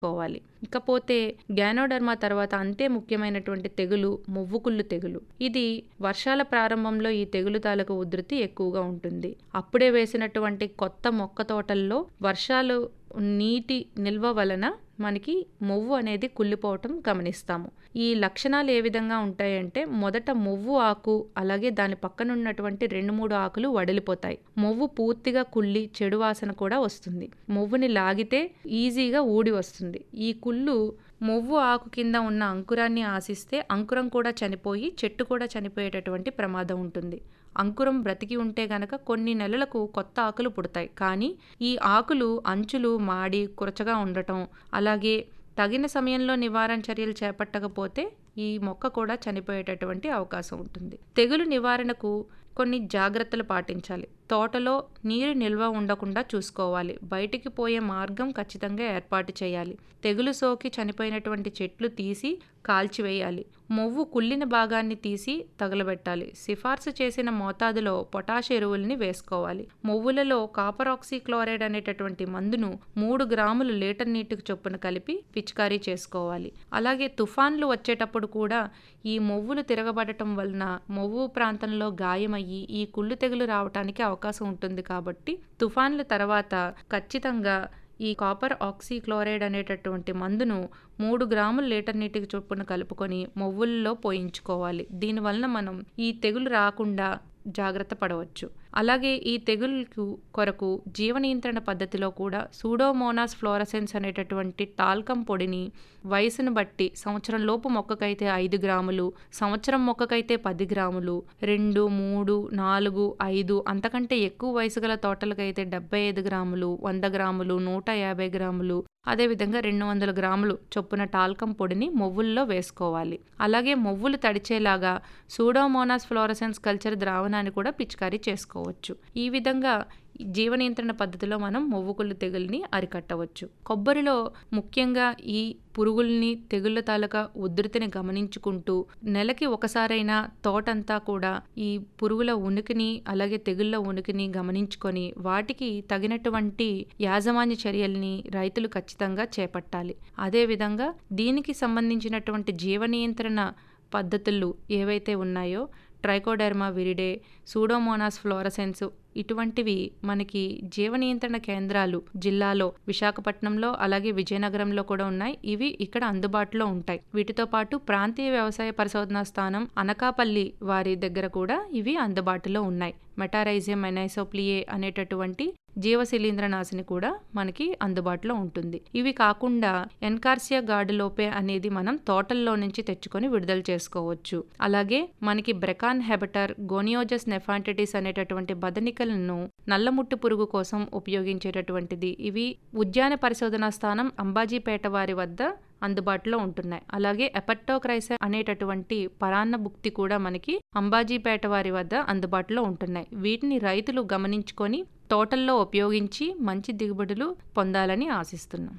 కోవాలి ఇకపోతే గ్యానోడర్మా తర్వాత అంతే ముఖ్యమైనటువంటి తెగులు మువ్వుకుళ్ళు తెగులు ఇది వర్షాల ప్రారంభంలో ఈ తెగులు తాలూకు ఉధృతి ఎక్కువగా ఉంటుంది అప్పుడే వేసినటువంటి కొత్త మొక్క తోటల్లో వర్షాలు నీటి నిల్వ వలన మనకి మొవ్వు అనేది కుళ్ళిపోవటం గమనిస్తాము ఈ లక్షణాలు ఏ విధంగా ఉంటాయంటే మొదట మొవ్వు ఆకు అలాగే దాని పక్కన ఉన్నటువంటి రెండు మూడు ఆకులు వడిలిపోతాయి మొవ్వు పూర్తిగా కుళ్ళి చెడు వాసన కూడా వస్తుంది మొవ్వుని లాగితే ఈజీగా ఊడి వస్తుంది ఈ కుళ్ళు మొవ్వు ఆకు కింద ఉన్న అంకురాన్ని ఆశిస్తే అంకురం కూడా చనిపోయి చెట్టు కూడా చనిపోయేటటువంటి ప్రమాదం ఉంటుంది అంకురం బ్రతికి ఉంటే గనక కొన్ని నెలలకు కొత్త ఆకులు పుడతాయి కానీ ఈ ఆకులు అంచులు మాడి కురచగా ఉండటం అలాగే తగిన సమయంలో నివారణ చర్యలు చేపట్టకపోతే ఈ మొక్క కూడా చనిపోయేటటువంటి అవకాశం ఉంటుంది తెగులు నివారణకు కొన్ని జాగ్రత్తలు పాటించాలి తోటలో నీరు నిల్వ ఉండకుండా చూసుకోవాలి బయటికి పోయే మార్గం ఖచ్చితంగా ఏర్పాటు చేయాలి తెగులు సోకి చనిపోయినటువంటి చెట్లు తీసి కాల్చివేయాలి మొవ్వు కుళ్ళిన భాగాన్ని తీసి తగలబెట్టాలి సిఫార్సు చేసిన మోతాదులో పొటాష్ ఎరువుల్ని వేసుకోవాలి మొవ్వులలో కాపర్ ఆక్సీ క్లోరైడ్ అనేటటువంటి మందును మూడు గ్రాములు లీటర్ నీటికి చొప్పున కలిపి పిచికారీ చేసుకోవాలి అలాగే తుఫాన్లు వచ్చేటప్పుడు కూడా ఈ మొవ్వులు తిరగబడటం వలన మొవ్వు ప్రాంతంలో గాయమయ్యి ఈ కుళ్ళు తెగులు రావడానికి అవకాశం ఉంటుంది కాబట్టి తుఫాన్ల తర్వాత ఖచ్చితంగా ఈ కాపర్ ఆక్సీ క్లోరైడ్ అనేటటువంటి మందును మూడు గ్రాములు లీటర్ నీటికి చొప్పున కలుపుకొని మొవ్వుల్లో పోయించుకోవాలి దీనివలన మనం ఈ తెగులు రాకుండా జాగ్రత్త పడవచ్చు అలాగే ఈ తెగులుకు కొరకు జీవ నియంత్రణ పద్ధతిలో కూడా సూడోమోనాస్ ఫ్లోరసెన్స్ అనేటటువంటి టాల్కం పొడిని వయసును బట్టి సంవత్సరం లోపు మొక్కకైతే ఐదు గ్రాములు సంవత్సరం మొక్కకైతే పది గ్రాములు రెండు మూడు నాలుగు ఐదు అంతకంటే ఎక్కువ వయసు గల తోటలకైతే డెబ్బై ఐదు గ్రాములు వంద గ్రాములు నూట యాభై గ్రాములు అదేవిధంగా రెండు వందల గ్రాములు చొప్పున టాల్కం పొడిని మొవ్వుల్లో వేసుకోవాలి అలాగే మొవ్వులు తడిచేలాగా సూడోమోనాస్ ఫ్లోరసెన్స్ కల్చర్ ద్రావణాన్ని కూడా పిచికారీ చేసుకోవచ్చు ఈ విధంగా జీవ నియంత్రణ పద్ధతిలో మనం మొవ్వుకుళ్ళు తెగుల్ని అరికట్టవచ్చు కొబ్బరిలో ముఖ్యంగా ఈ పురుగుల్ని తెగుళ్ళ తాలూకా ఉధృతిని గమనించుకుంటూ నెలకి ఒకసారైనా తోటంతా కూడా ఈ పురుగుల ఉనికిని అలాగే తెగుళ్ళ ఉనికిని గమనించుకొని వాటికి తగినటువంటి యాజమాన్య చర్యల్ని రైతులు ఖచ్చితంగా చేపట్టాలి అదేవిధంగా దీనికి సంబంధించినటువంటి జీవ నియంత్రణ పద్ధతులు ఏవైతే ఉన్నాయో ట్రైకోడెర్మా విరిడే సూడోమోనాస్ ఫ్లోరసెన్స్ ఇటువంటివి మనకి జీవ నియంత్రణ కేంద్రాలు జిల్లాలో విశాఖపట్నంలో అలాగే విజయనగరంలో కూడా ఉన్నాయి ఇవి ఇక్కడ అందుబాటులో ఉంటాయి వీటితో పాటు ప్రాంతీయ వ్యవసాయ పరిశోధనా స్థానం అనకాపల్లి వారి దగ్గర కూడా ఇవి అందుబాటులో ఉన్నాయి మెటారైజియం ఎనైసోప్లియే అనేటటువంటి జీవశిలీంద్రనాశిని కూడా మనకి అందుబాటులో ఉంటుంది ఇవి కాకుండా ఎన్కార్సియా గార్డులోపే అనేది మనం తోటల్లో నుంచి తెచ్చుకొని విడుదల చేసుకోవచ్చు అలాగే మనకి బ్రెకాన్ హెబటర్ గోనియోజస్ నెఫాంటిటిస్ అనేటటువంటి బదనికలను నల్లముట్టు పురుగు కోసం ఉపయోగించేటటువంటిది ఇవి ఉద్యాన పరిశోధనా స్థానం అంబాజీపేట వారి వద్ద అందుబాటులో ఉంటున్నాయి అలాగే ఎపట్టోక్రైస అనేటటువంటి పరాన్న భుక్తి కూడా మనకి అంబాజీపేట వారి వద్ద అందుబాటులో ఉంటున్నాయి వీటిని రైతులు గమనించుకొని తోటల్లో ఉపయోగించి మంచి దిగుబడులు పొందాలని ఆశిస్తున్నాం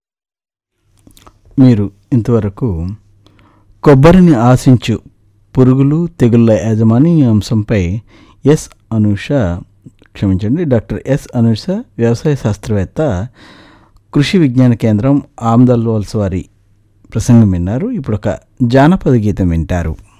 మీరు ఇంతవరకు కొబ్బరిని ఆశించు పురుగులు తెగుళ్ళ యాజమాని అంశంపై ఎస్ అనూష క్షమించండి డాక్టర్ ఎస్ అనూష వ్యవసాయ శాస్త్రవేత్త కృషి విజ్ఞాన కేంద్రం ఆమ్దల్వాల్స్ వారి ప్రసంగం విన్నారు ఇప్పుడు ఒక జానపద గీతం వింటారు